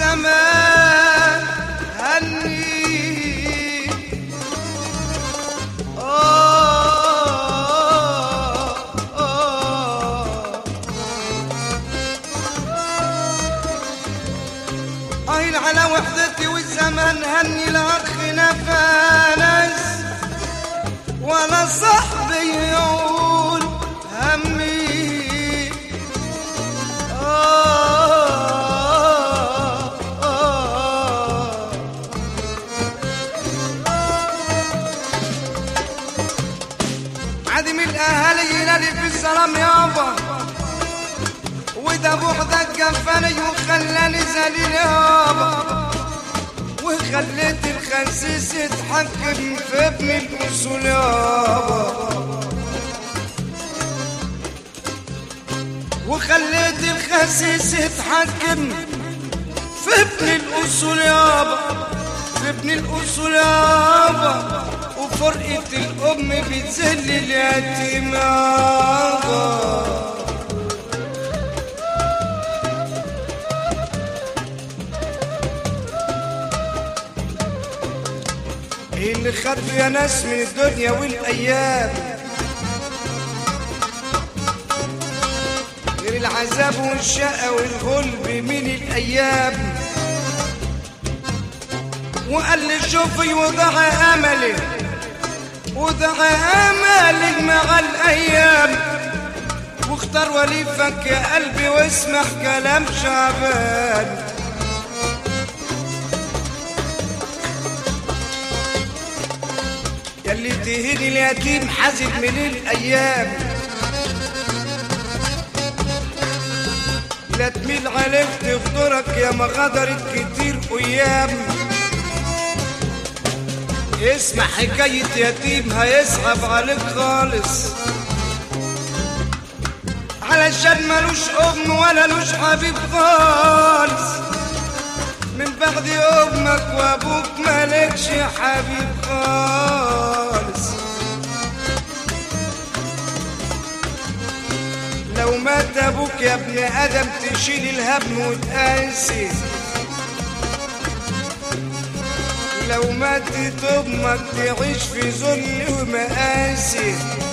والزمان هني آه آه عين على وحدتي والزمان هني الأخ نفانس ولا صاحبي يقول همي آه آه عدم الأهالي ينادي في السلام يابا وده بعدك كفاني وخلاني ذليل يابا وخليت الخسيس يتحكم في ابن الأصول يابا وخليت الخسيس يتحكم في ابن الأصول يابا في ابن الأصول يابا وفرقة الأم بتذل اليتيم يابا ايه اللي خدوا يا ناس من الدنيا والايام غير العذاب والشقة والغلب من الايام وقال لي شوفي وضع املي وضع املي مع الايام واختار وليفك يا قلبي واسمع كلام شعبان ياللي تهين اليتيم حزن من الايام لا تميل عليك تغدرك يا ما غدرت كتير ايام اسمع حكاية يتيم هيصعب عليك خالص علشان ملوش ام ولا لوش حبيب خالص من بعد امك وابوك مالكش حبيب خالص لو مات ابوك يا ابن ادم تشيل الهم وتقاسي لو ماتت امك تعيش في ذل ومقاسي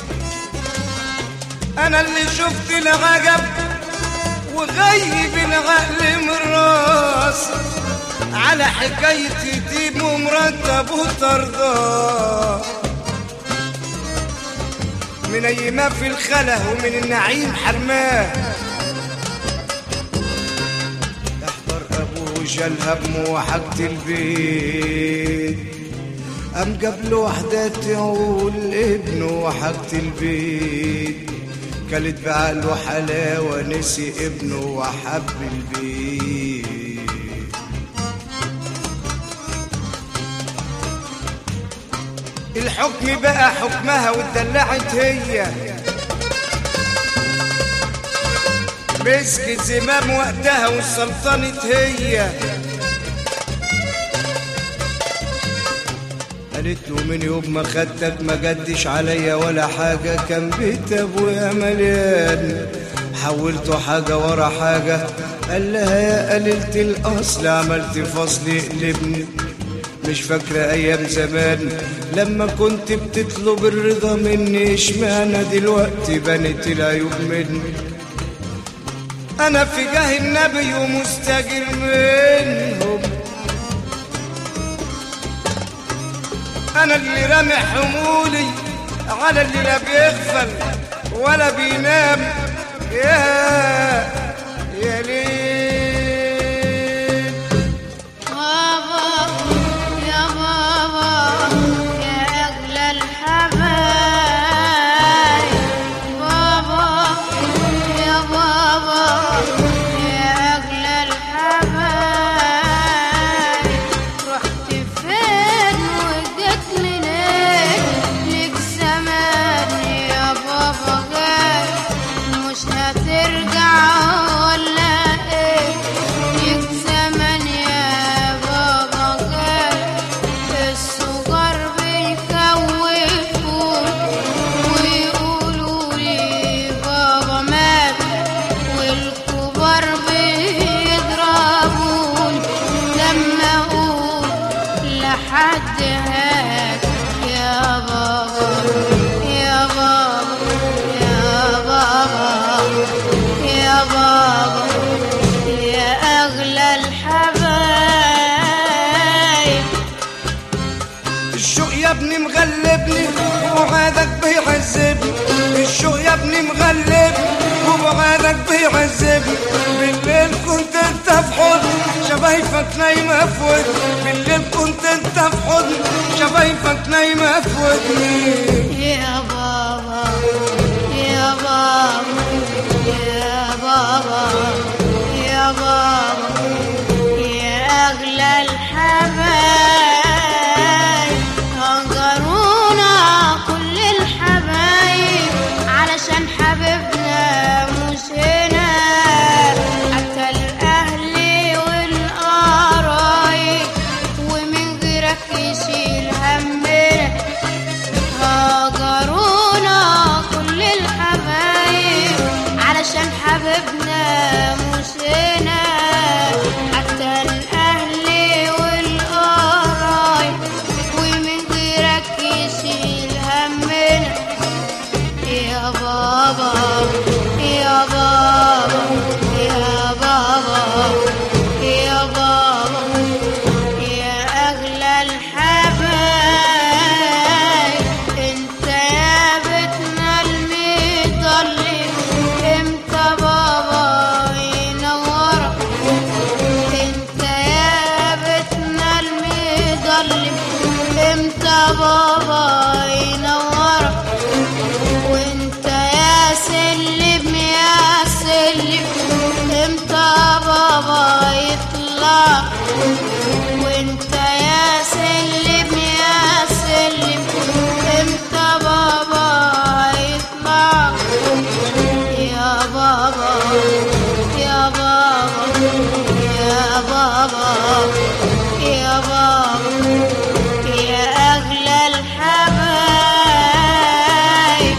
انا اللي شفت العجب وغيب العقل من راسي على حكاية يتيم ومرتب وطرداه من اي ما في الخلا ومن النعيم حرماه احضر ابوه جالها بموحدة البيت قام جاب له وحدة تعول ابنه وحدة البيت كلت بعقله حلاوة نسي ابنه وحب البيت الحكم بقى حكمها واتدلعت هي مسكت زمام وقتها والسلطنت هي قالت له من يوم ما خدتك ما جدش عليا ولا حاجة كان بيت ابويا مليان حولته حاجة ورا حاجة قال لها يا قليلة الأصل عملت فصل يقلبني مش فاكرة أيام زمان لما كنت بتطلب الرضا مني اشمعنى دلوقتي بنت العيوب مني أنا في جاه النبي ومستجر منهم أنا اللي رامي حمولي على اللي لا بيغفل ولا بينام يا يا ليل بابا يا بابا يا أغلى الحبايب بابا يا بابا يا أغلى الحبايب رحت فين وجيت منين ليك زمان يا بابا جاي مش هترجع ودني بالليل كنت انت في حضن شفايفك نايمة في ودني بالليل كنت انت في حضن شفايفك نايمة في ودني يا بابا يا بابا يا بابا يا بابا يا أغلى الحبايب هجرونا كل الحبايب علشان حبيبنا مش هنا حتى الأهل والقرايب ومن غيرك يشيل همنا هاجرونا كل الحبايب علشان حبيبنا مش هنا حتى الأهل والقرايب ومن غيرك يشيل همنا يا بابا يا بابا يا بابا يا بابا يا أغلى الحبايب انت يا بيتنا المضلم امتى بابا ينورك انت يا بيتنا المضلم امتى بابا ينورك وانت يا سلم يا سلم امتى بابا يطلع وانت يا سلم يا سلم امتى بابا يطلع يا بابا يا بابا يا بابا يا بابا يا أغلى الحبايب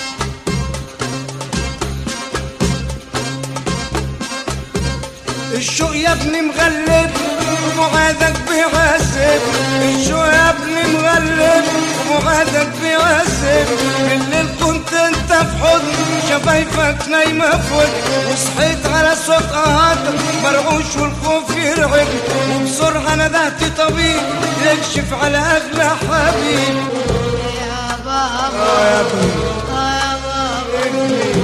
الشوق يا ابني مغلب ومعادك بيعذب الشوق يا ابني مغلب ومعادك بيعذب بالليل كنت انت في حضن شفايفك نايمة في ودني وصحيت على صوت قهاتك مرعوش والخوف يرعب وبسرعة ندهت طبيب يكشف على أغلى حبيب يا بابا آه يا ابني يا بابا